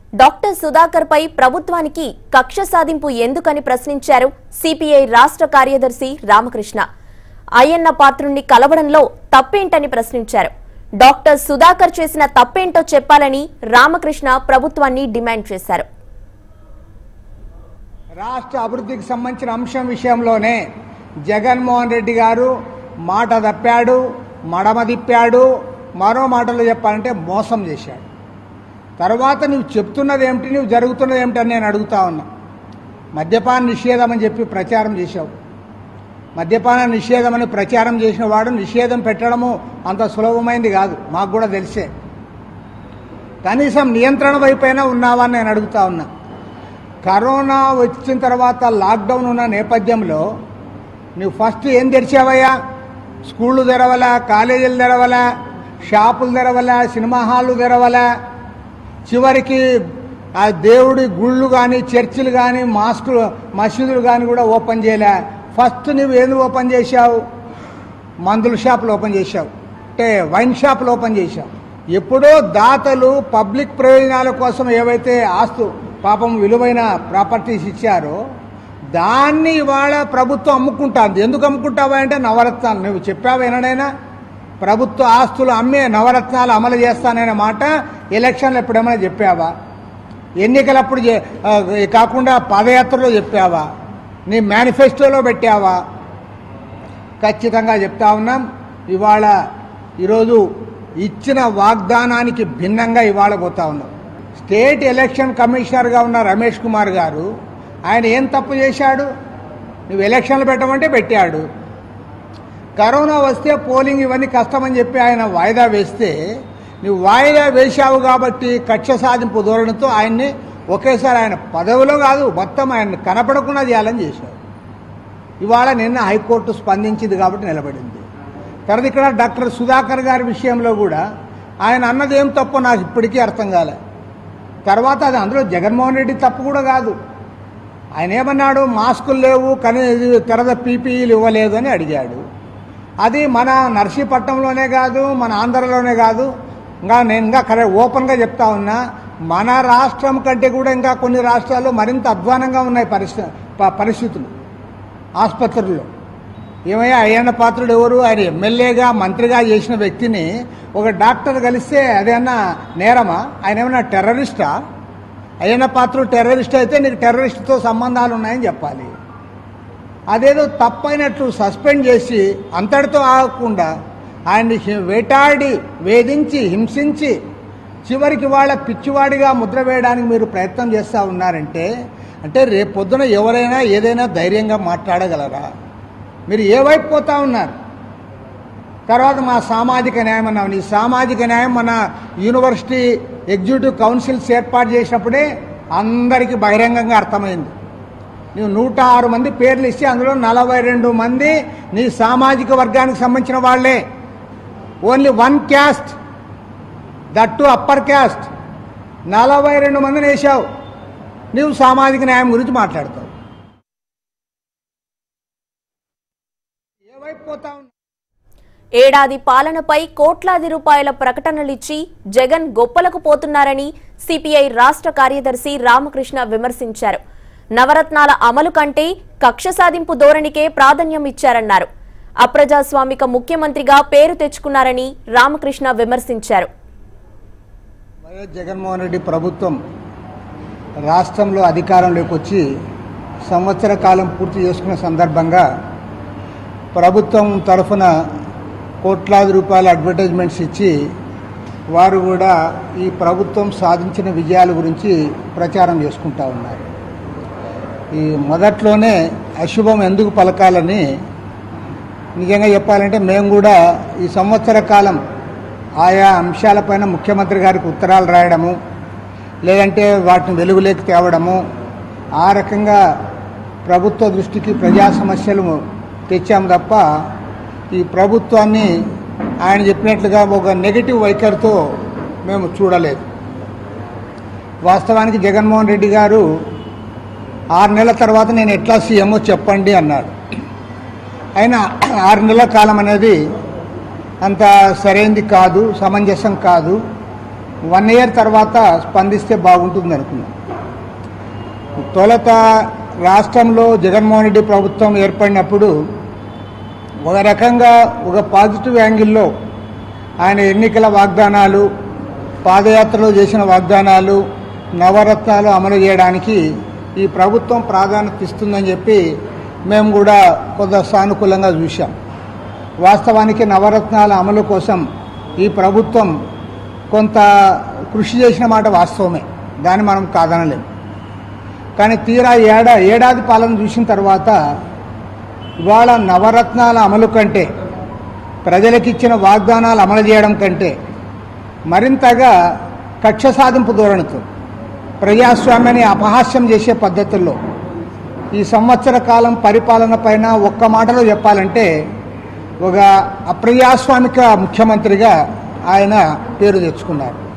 doctor Sudhakar పై ప్రభుత్వానికి కక్ష సాధింపు ఎందుకని ప్రశ్నించారు సిపిఐ రాష్ట్ర కార్యదర్శి రామకృష్ణ అయ్యన్న పాత్రుణ్ణి కలవడంలో తప్పేంటని ప్రశ్నించారు డాక్టర్ సుధాకర్ చేసిన తప్పేంటో చెప్పాలని రామకృష్ణ ప్రభుత్వాన్ని డిమాండ్ చేశారు రాష్ట్ర అభివృద్ధికి సంబంధించిన అంశం విషయంలోనే జగన్మోహన్ రెడ్డి గారు మాట తప్పాడు మడమ తిప్పాడు మరో మాటలో చెప్పాలంటే మోసం చేశాడు తర్వాత నువ్వు చెప్తున్నది ఏమిటి నువ్వు జరుగుతున్నది ఏమిటి అని నేను అడుగుతా ఉన్నా మద్యపాన నిషేధం అని చెప్పి ప్రచారం చేశావు మద్యపాన నిషేధం అని ప్రచారం చేసిన వాడు నిషేధం పెట్టడము అంత సులభమైంది కాదు మాకు కూడా తెలిసే కనీసం నియంత్రణ వైపైనా ఉన్నావా అని నేను అడుగుతా ఉన్నా కరోనా వచ్చిన తర్వాత లాక్డౌన్ ఉన్న నేపథ్యంలో నువ్వు ఫస్ట్ ఏం తెరిచావయ్యా స్కూళ్ళు తెరవలా కాలేజీలు తెరవలా షాపులు తెరవలా సినిమా హాళ్ళు తెరవలా చివరికి ఆ దేవుడి గుళ్ళు కానీ చర్చిలు కానీ మాస్కులు మసీదులు కానీ కూడా ఓపెన్ చేయలే ఫస్ట్ నువ్వు ఏంది ఓపెన్ చేశావు మందుల షాపులు ఓపెన్ చేశావు అంటే వైన్ షాపులు ఓపెన్ చేశావు ఎప్పుడో దాతలు పబ్లిక్ ప్రయోజనాల కోసం ఏవైతే ఆస్తు పాపం విలువైన ప్రాపర్టీస్ ఇచ్చారో దాన్ని ఇవాళ ప్రభుత్వం అమ్ముకుంటుంది ఎందుకు అమ్ముకుంటావా అంటే నవరత్నాలు నువ్వు చెప్పావు ఏనాడైనా ప్రభుత్వ ఆస్తులు అమ్మే నవరత్నాలు అమలు చేస్తాననే మాట ఎలక్షన్లు ఎప్పుడేమైనా చెప్పావా ఎన్నికలప్పుడు చే- ఆ, కాకుండా పాదయాత్రలో చెప్పావా నీ మేనిఫెస్టోలో పెట్టావా ఖచ్చితంగా చెప్తా ఉన్నాం ఇవాళ ఈరోజు ఇచ్చిన వాగ్దానానికి భిన్నంగా ఇవాళ పోతా ఉన్నాం స్టేట్ ఎలక్షన్ కమిషనర్గా ఉన్న రమేష్ కుమార్ గారు ఆయన ఏం తప్పు చేశాడు నువ్వు ఎలక్షన్లు పెట్టమంటే పెట్టాడు కరోనా వస్తే పోలింగ్ ఇవన్నీ కష్టమని చెప్పి ఆయన వాయిదా వేస్తే నువ్వు వాయిదా వేశావు కాబట్టి కక్ష సాధింపు ధోరణితో ఆయన్ని ఒకేసారి ఆయన పదవిలో కాదు మొత్తం ఆయన కనపడకుండా చేయాలని చేశావు ఇవాళ నిన్న హైకోర్టు స్పందించింది కాబట్టి నిలబడింది తర్వాత ఇక్కడ డాక్టర్ సుధాకర్ గారి విషయంలో కూడా ఆయన అన్నది ఏం తప్పో నాకు ఇప్పటికీ అర్థం కాలే తర్వాత అది అందులో జగన్మోహన్ రెడ్డి తప్పు కూడా కాదు ఆయన ఏమన్నాడు మాస్కులు లేవు కానీ ఇది తెరద పీపీఈలు ఇవ్వలేదు అని అడిగాడు అది మన నర్సీపట్నంలోనే కాదు మన ఆంధ్రలోనే కాదు ఇంకా నేను ఇంకా కరె ఓపెన్గా చెప్తా ఉన్నా మన రాష్ట్రం కంటే కూడా ఇంకా కొన్ని రాష్ట్రాల్లో మరింత అధ్వానంగా ఉన్నాయి పరిస్థితి ప- పరిస్థితులు ఆసుపత్రుల్లో ఏమయ్యా అయ్యన్న పాత్రుడు ఎవరు ఆయన ఎమ్మెల్యేగా మంత్రిగా చేసిన వ్యక్తిని ఒక డాక్టర్ కలిస్తే అదేమన్నా నేరమా ఆయన ఏమన్నా టెర్రరిస్టా అయ్యన్న పాత్రుడు టెర్రరిస్ట్ అయితే నీకు టెర్రరిస్ట్తో సంబంధాలు ఉన్నాయని చెప్పాలి అదేదో తప్పైనట్లు సస్పెండ్ చేసి అంతటితో ఆగకుండా ఆయన్ని హి- వేటాడి వేధించి హింసించి చివరికి వాళ్ళ పిచ్చివాడిగా ముద్ర వేయడానికి మీరు ప్రయత్నం చేస్తూ ఉన్నారంటే అంటే రేపు పొద్దున ఎవరైనా ఏదైనా ధైర్యంగా మాట్లాడగలరా మీరు ఏ వైపు పోతా ఉన్నారు తర్వాత మా సామాజిక న్యాయం అన్నాం నీ సామాజిక న్యాయం మన యూనివర్సిటీ ఎగ్జిక్యూటివ్ కౌన్సిల్స్ ఏర్పాటు చేసినప్పుడే అందరికీ బహిరంగంగా అర్థమైంది నువ్వు నూట ఆరు మంది పేర్లు ఇస్తే అందులో నలభై రెండు మంది నీ సామాజిక వర్గానికి సంబంధించిన వాళ్ళే only one caste that to upper caste నలభై రెండు మందిని వేసావు నువ్వు సామాజిక న్యాయం గురించి మాట్లాడతావు ఏ వైపు పోతా ఉన్నావు ఏడాది పాలనపై కోట్లాది రూపాయల ప్రకటనలిచ్చి జగన్ గొప్పలకు పోతున్నారని సిపిఐ రాష్ట్ర కార్యదర్శి రామకృష్ణ విమర్శించారు నవరత్నాల అమలు కంటే కక్ష సాధింపు ధోరణికే ప్రాధాన్యం ఇచ్చారన్నారు అప్రజాస్వామిక ముఖ్యమంత్రిగా పేరు తెచ్చుకున్నారని రామకృష్ణ విమర్శించారు వైఎస్ జగన్మోహన్ రెడ్డి ప్రభుత్వం రాష్ట్రంలో అధికారంలోకి వచ్చి సంవత్సర కాలం పూర్తి చేసుకున్న సందర్భంగా ప్రభుత్వం తరఫున కోట్లాది రూపాయల అడ్వర్టైజ్మెంట్స్ ఇచ్చి వారు కూడా ఈ ప్రభుత్వం సాధించిన విజయాల గురించి ప్రచారం చేసుకుంటా ఉన్నారు ఈ మొదట్లోనే అశుభం ఎందుకు పలకాలని నిజంగా చెప్పాలంటే మేము కూడా ఈ సంవత్సర కాలం ఆయా అంశాలపైన ముఖ్యమంత్రి గారికి ఉత్తరాలు రాయడము లేదంటే వాటిని వెలుగులోకి తేవడము ఆ రకంగా ప్రభుత్వ దృష్టికి ప్రజా సమస్యలు తెచ్చాము తప్ప ఈ ప్రభుత్వాన్ని ఆయన చెప్పినట్లుగా ఒక నెగిటివ్ వైఖరితో మేము చూడలేదు వాస్తవానికి జగన్మోహన్ రెడ్డి గారు ఆరు నెలల తర్వాత నేను ఎట్లా సీఎంఓ చెప్పండి అన్నాడు అయినా ఆరు నెలల కాలం అనేది అంత సరైంది కాదు సమంజసం కాదు వన్ ఇయర్ తర్వాత స్పందిస్తే బాగుంటుంది అనుకున్నాం తొలత రాష్ట్రంలో జగన్మోహన్ రెడ్డి ప్రభుత్వం ఏర్పడినప్పుడు ఒక రకంగా ఒక పాజిటివ్ యాంగిల్లో ఆయన ఎన్నికల వాగ్దానాలు పాదయాత్రలో చేసిన వాగ్దానాలు నవరత్నాలు అమలు చేయడానికి ఈ ప్రభుత్వం ప్రాధాన్యత ఇస్తుందని చెప్పి మేము కూడా కొంత సానుకూలంగా చూశాం వాస్తవానికి నవరత్నాల అమలు కోసం ఈ ప్రభుత్వం కొంత కృషి చేసిన మాట వాస్తవమే దాన్ని మనం కాదనలేం కానీ తీరా ఏడా ఏడాది పాలన చూసిన తర్వాత ఇవాళ నవరత్నాల అమలు కంటే ప్రజలకిచ్చిన వాగ్దానాలు అమలు చేయడం కంటే మరింతగా కక్ష సాధింపు ధోరణితో ప్రజాస్వామ్యాన్ని అపహాస్యం చేసే పద్ధతుల్లో ఈ సంవత్సర కాలం పరిపాలన పైన ఒక్క మాటలో చెప్పాలంటే ఒక అప్రజాస్వామిక ముఖ్యమంత్రిగా ఆయన పేరు తెచ్చుకున్నారు